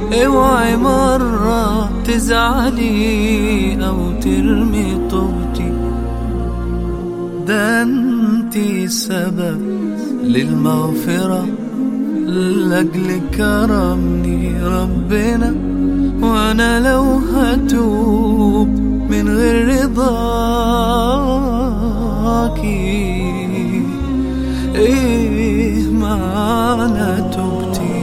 اوعي مرة تزعلي او ترمي طوبتي ده انتي سبب للمغفرة لأجل كرمني ربنا وانا لو هتوب من غير رضاكي ايه معنى توبتي